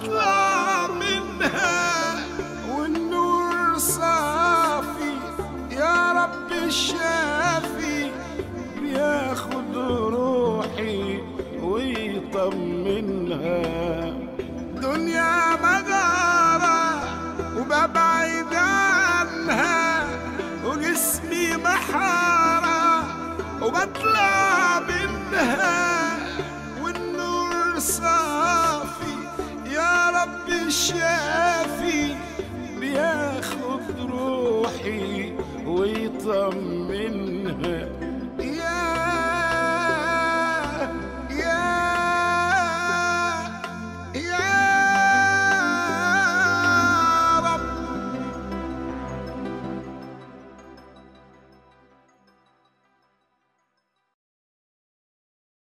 وبطلع منها والنور صافي يا رب الشافي بياخد روحي ويطمنها دنيا مجارة وببعد عنها وجسمي محارة وبطلع منها والنور صافي يا رب الشافي بياخد روحي ويطمنها